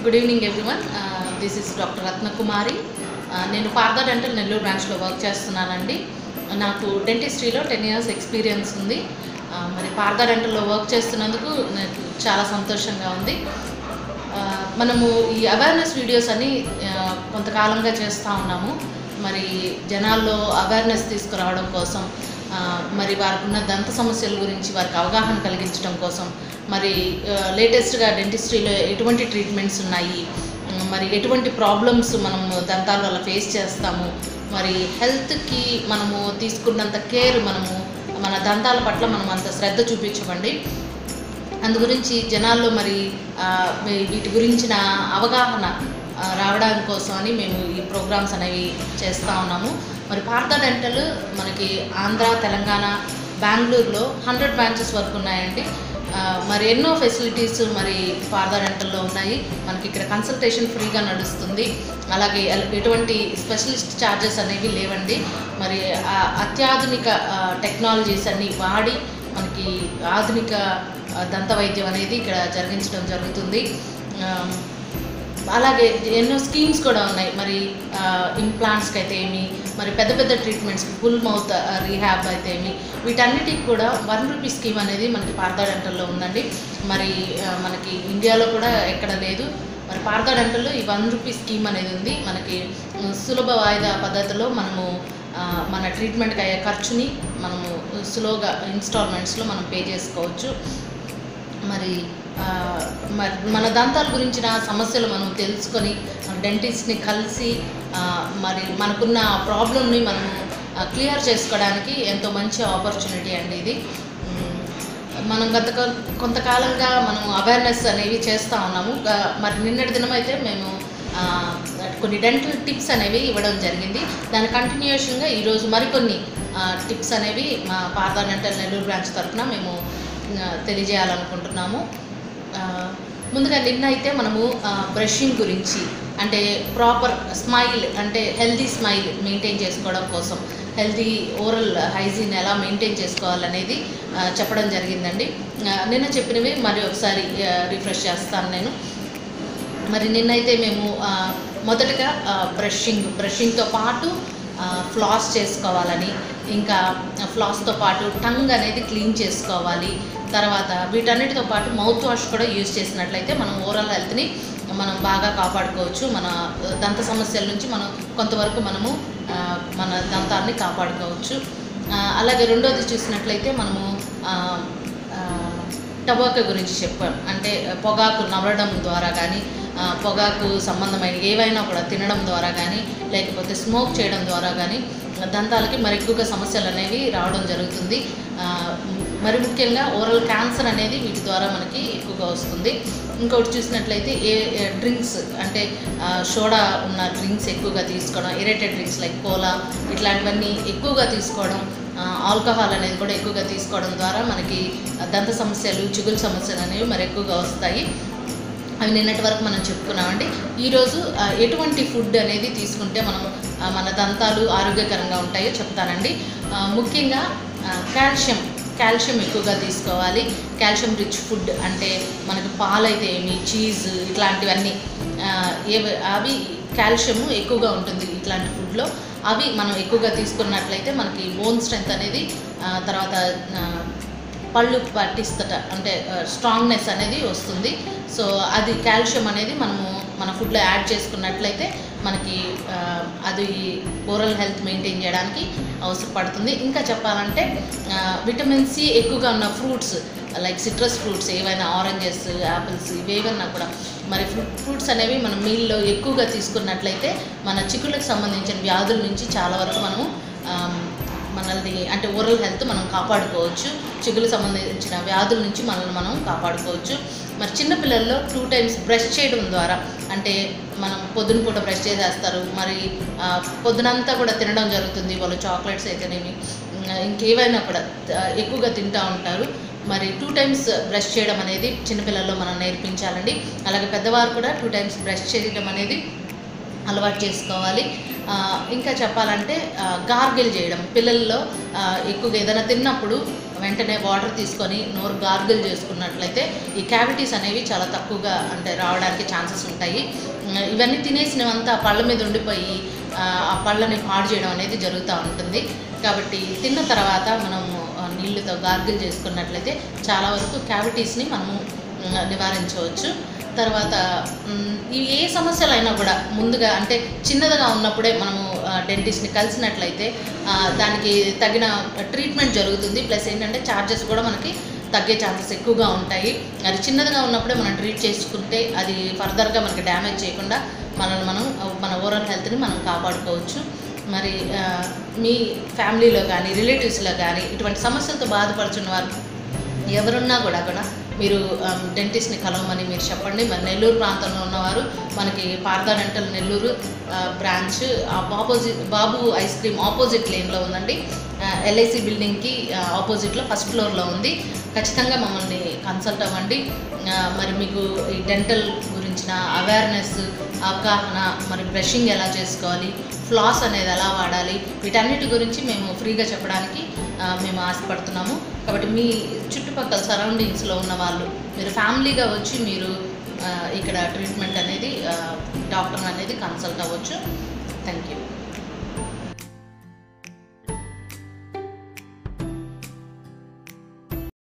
good evening everyone this is doctor Ratnakumari Uh, నేను Partha dental Nellore బ్రాంచ్లో work చేస్తున్నానండి నాకు డెంటిస్ట్రీలో టెన్ ఇయర్స్ ఎక్స్పీరియన్స్ ఉంది Uh, మరి పార్దా డెంటల్లో వర్క్ చేస్తున్నందుకు నాకు చాలా సంతోషంగా ఉంది Uh, మనము ఈ అవేర్నెస్ వీడియోస్ అని uh, కొంతకాలంగా చేస్తూ ఉన్నాము మరి జనాల్లో అవేర్నెస్ తీసుకురావడం కోసం ఆ, మరి వారికి ఉన్న దంత సమస్యల గురించి వారికి అవగాహన కలిగించడం కోసం మరి లేటెస్ట్గా డెంటిస్ట్రీలో ఎటువంటి ట్రీట్మెంట్స్ ఉన్నాయి ఉమ్, మరి ఎటువంటి ప్రాబ్లమ్స్ మనము దంతాల వల్ల ఫేస్ చేస్తాము మరి హెల్త్కి మనము తీసుకున్నంత కేర్ మనము మన దంతాల పట్ల మనం అంత శ్రద్ధ చూపించమండి అందు గురించి జనాల్లో మరి ఆ, వీ- వీటి గురించిన అవగాహన ఆ, రావడానికి కోసం అని మేము ఈ ప్రోగ్రామ్స్ అనేవి చేస్తూ ఉన్నాము మరి పార్థ డెంటల్ మనకి ఆంధ్ర తెలంగాణ బెంగళూరులో హండ్రెడ్ బ్రాంచెస్ వరకు ఉన్నాయండి ఆ, మరి ఎన్నో ఫెసిలిటీస్ మరి పార్థ డెంటల్లో ఉన్నాయి మనకి ఇక్కడ కన్సల్టేషన్ ఫ్రీగా నడుస్తుంది అలాగే ఎల్- ఎటువంటి స్పెషలిస్ట్ ఛార్జెస్ అనేవి లేవండి మరి ఆ అత్యాధునిక టెక్నాలజీస్ అన్ని వాడి మనకి ఆధునిక ఆ, దంత వైద్యం అనేది ఇక్కడ జరిగించడం జరుగుతుంది ఆమ్, అలాగే ఎన్నో స్కీమ్స్ కూడా ఉన్నాయి మరి ఇంప్లాంట్స్కి అయితే ఏమి మరి పెద్ద పెద్ద ట్రీట్మెంట్స్ ఫుల్ మౌత్ రీహాబ్ అయితే ఏమి వీటన్నిటికి కూడా వన్ రూపీ స్కీమ్ అనేది మనకి పార్థా డెంటల్లో ఉందండి మరి ఆ, మనకి ఇండియాలో కూడా ఎక్కడ లేదు మరి పార్థా డెంటల్లో ఈ వన్ రూపీ స్కీమ్ అనేది ఉంది మనకి ఉమ్, సులభ వాయిదా పద్ధతిలో మనము ఆ, మన ట్రీట్మెంట్కి అయ్యే ఖర్చుని మనము స్లోగా ఇన్స్టాల్మెంట్స్లో మనం పే చేసుకోవచ్చు మరి ఆ, మరి మన దంతాల గురించిన సమస్యలు మనం తెలుసుకొని డెంటిస్ట్ని కలిసి ఆ, మరి మనకున్న ప్రాబ్లమ్ని మనము క్లియర్ చేసుకోవడానికి ఎంతో మంచి ఆపర్చునిటీ అండి ఇది ఉమ్, మనం గత కొ- కొంతకాలంగా మనం అవేర్నెస్ అనేవి చేస్తూ ఉన్నాము గా- మరి నిన్నటి దినం అయితే మేము ఆ, కొన్ని డెంటల్ టిప్స్ అనేవి ఇవ్వడం జరిగింది దాని కంటిన్యూషన్గా ఈరోజు మరికొన్ని టిప్స్ అనేవి మా పార్థా డెంటల్ నెల్లూరు బ్రాంచ్ తరఫున మేము ఆ, తెలియజేయాలనుకుంటున్నాము ఆ, ముందుగా నిన్న అయితే మనము బ్రషింగ్ గురించి అంటే ప్రాపర్ స్మైల్ అంటే హెల్దీ స్మైల్ మెయింటైన్ చేసుకోవడం కోసం హెల్దీ ఓరల్ హైజీన్ ఎలా మెయింటైన్ చేసుకోవాలనేది ఆ, చెప్పడం జరిగిందండి ఆ, నిన్న చెప్పినవి మరి ఒకసారి రిఫ్రెష్ చేస్తాను నేను మరి నిన్నైతే మేము ఆ, మొదటగా బ్రషింగ్ బ్రషింగ్తో పాటు ఫ్లాస్ చేసుకోవాలని ఇంకా ఫ్లాస్తో పాటు టంగ్ అనేది క్లీన్ చేసుకోవాలి తర్వాత వీటన్నిటితో పాటు మౌత్ వాష్ కూడా యూజ్ చేసినట్లయితే మనం ఓరల్ హెల్త్ని మనం బాగా కాపాడుకోవచ్చు మన దంత సమస్యల నుంచి మనం కొంతవరకు మనము ఆ, మన దంతాన్ని కాపాడుకోవచ్చు ఆ, అలాగే రెండోది చూసినట్లయితే మనము ఆ, ఆ, టబాకో గురించి చెప్పాం అంటే పొగాకు నమలడం ద్వారా కానీ ఆ, పొగాకు సంబంధమైన ఏవైనా కూడా తినడం ద్వారా కానీ లేకపోతే స్మోక్ చేయడం ద్వారా కానీ దంతాలకి మరి ఎక్కువగా సమస్యలు అనేవి రావడం జరుగుతుంది ఆ, మరి ముఖ్యంగా ఓరల్ క్యాన్సర్ అనేది వీటి ద్వారా మనకి ఎక్కువగా వస్తుంది ఇంకొకటి చూసినట్లయితే ఏ డ్రింక్స్ అంటే ఆ, సోడా ఉన్న డ్రింక్స్ ఎక్కువగా తీసుకోవడం ఇరేటెడ్ డ్రింక్స్ లైక్ కోలా ఇట్లాంటివన్నీ ఎక్కువగా తీసుకోవడం ఆ, ఆల్కహాల్ అనేది కూడా ఎక్కువగా తీసుకోవడం ద్వారా మనకి దంత సమస్యలు చిగురు సమస్యలు అనేవి మరి ఎక్కువగా వస్తాయి అవి నిన్నటి వరకు మనం చెప్పుకున్నామండి ఈరోజు ఆ, ఎటువంటి ఫుడ్ అనేది తీసుకుంటే మనం ఆ, మన దంతాలు ఆరోగ్యకరంగా ఉంటాయో చెప్తానండి ఆ, ముఖ్యంగా ఆ, కాల్షియం కాల్షియం ఎక్కువగా తీసుకోవాలి కాల్షియం రిచ్ ఫుడ్ అంటే మనకి పాలైతే ఏమి చీజ్ ఇట్లాంటివన్నీ ఆ, ఏవి అవి కాల్షియం ఎక్కువగా ఉంటుంది ఇట్లాంటి ఫుడ్లో అవి మనం ఎక్కువగా తీసుకున్నట్లయితే మనకి బోన్ స్ట్రెంత్ అనేది ఆ, తర్వాత ఆ, పళ్ళు పట్టిస్తట అంటే స్ట్రాంగ్నెస్ అనేది వస్తుంది సో అది కాల్షియం అనేది మనము మన ఫుడ్లో యాడ్ చేసుకున్నట్లయితే మనకి ఆ, అది ఓరల్ హెల్త్ మెయింటైన్ చేయడానికి అవసరపడుతుంది ఇంకా చెప్పాలంటే ఆ, విటమిన్ సి ఎక్కువగా ఉన్న ఫ్రూట్స్ లైక్ సిట్రస్ ఫ్రూట్స్ ఏవైనా ఆరెంజెస్ యాపిల్స్ ఇవేవన్నా కూడా మరి ఫ్రూట్ ఫ్రూట్స్ అనేవి మనం మీల్లో ఎక్కువగా తీసుకున్నట్లయితే మన చిక్కులకు సంబంధించిన వ్యాధుల నుంచి చాలా వరకు మనము ఆమ్, మనల్ని అంటే ఓరల్ హెల్త్ మనం కాపాడుకోవచ్చు చిగులు సంబంధించిన వ్యాధుల నుంచి మనల్ని మనం కాపాడుకోవచ్చు మరి చిన్నపిల్లల్లో టూ టైమ్స్ బ్రష్ చేయడం ద్వారా అంటే మనం పొద్దున పూట బ్రష్ చేసేస్తారు మరి ఆ, పొద్దునంతా కూడా తినడం జరుగుతుంది వాళ్ళు చాక్లెట్స్ అయితేనేమి ఉమ్, ఇంకేవైనా కూడా ఆ, ఎక్కువగా తింటూ ఉంటారు మరి టూ టైమ్స్ బ్రష్ చేయడం అనేది చిన్నపిల్లల్లో మనం నేర్పించాలండి అలాగే పెద్దవారు కూడా టూ టైమ్స్ బ్రష్ చేయడం అనేది అలవాటు చేసుకోవాలి ఆ, ఇంకా చెప్పాలంటే గార్గిల్ చేయడం పిల్లల్లో ఆ, ఎక్కువగా ఏదైనా తిన్నప్పుడు వెంటనే వాటర్ తీసుకొని నోరు గార్గిల్ చేసుకున్నట్లయితే ఈ క్యావిటీస్ అనేవి చాలా తక్కువగా అంటే రావడానికి ఛాన్సెస్ ఉంటాయి ఉమ్, ఇవన్నీ తినేసినవంతా పళ్ళ మీద ఉండిపోయి ఆ, ఆ పళ్ళని పాడు చేయడం అనేది జరుగుతూ ఉంటుంది కాబట్టి తిన్న తర్వాత మనము ఆ, నీళ్ళతో గార్గిల్ చేసుకున్నట్లయితే చాలా వరకు క్యావిటీస్ని మనము ఉమ్, నివారించవచ్చు తర్వాత ఉమ్, ఈ ఏ సమస్యలు అయినా కూడా ముందుగా అంటే చిన్నదిగా ఉన్నప్పుడే మనము ఆ, డెంటిస్ట్ని కలిసినట్లయితే ఆ, దానికి తగిన ట్రీట్మెంట్ జరుగుతుంది ప్లస్ ఏంటంటే ఛార్జెస్ కూడా మనకి తగ్గే ఛాన్సెస్ ఎక్కువగా ఉంటాయి అది చిన్నదిగా ఉన్నప్పుడే మనం ట్రీట్ చేసుకుంటే అది ఫర్దర్గా మనకి డ్యామేజ్ చేయకుండా మనల్ని మనం మన ఓవరాల్ హెల్త్ని మనం కాపాడుకోవచ్చు మరి ఆ, మీ ఫ్యామిలీలో కానీ రిలేటివ్స్లో కానీ ఇటువంటి సమస్యలతో బాధపడుతున్న వారు ఎవరున్నా కూడా కూడా మీరు డెంటిస్ట్ని కలవమని మీరు చెప్పండి మరి నెల్లూరు ప్రాంతంలో ఉన్నవారు మనకి పార్థా డెంటల్ నెల్లూరు ఆ, branch opposite Babu ice cream opposite లేన్లో ఉందండి ఎల్ఐసి బిల్డింగ్కి ఆ, ఆపోజిట్లో ఫస్ట్ ఫ్లోర్లో ఉంది ఖచ్చితంగా మమ్మల్ని కన్సల్ట్ అవ్వండి ఆ, మరి మీకు ఈ డెంటల్ గురించిన అవేర్నెస్ అవగాహన మరి బ్రషింగ్ ఎలా చేసుకోవాలి ఫ్లాస్ అనేది ఎలా వాడాలి వీటన్నిటి గురించి మేము ఫ్రీగా చెప్పడానికి ఆ, మేము ఆశపడుతున్నాము కాబట్టి మీ చుట్టుపక్కల సరౌండింగ్స్లో ఉన్న వాళ్ళు మీరు ఫ్యామిలీగా వచ్చి మీరు ఆ, ఇక్కడ ట్రీట్మెంట్ అనేది డాక్టర్ అనేది కన్సల్ట్ అవ్వచ్చు థ్యాంక్ యూ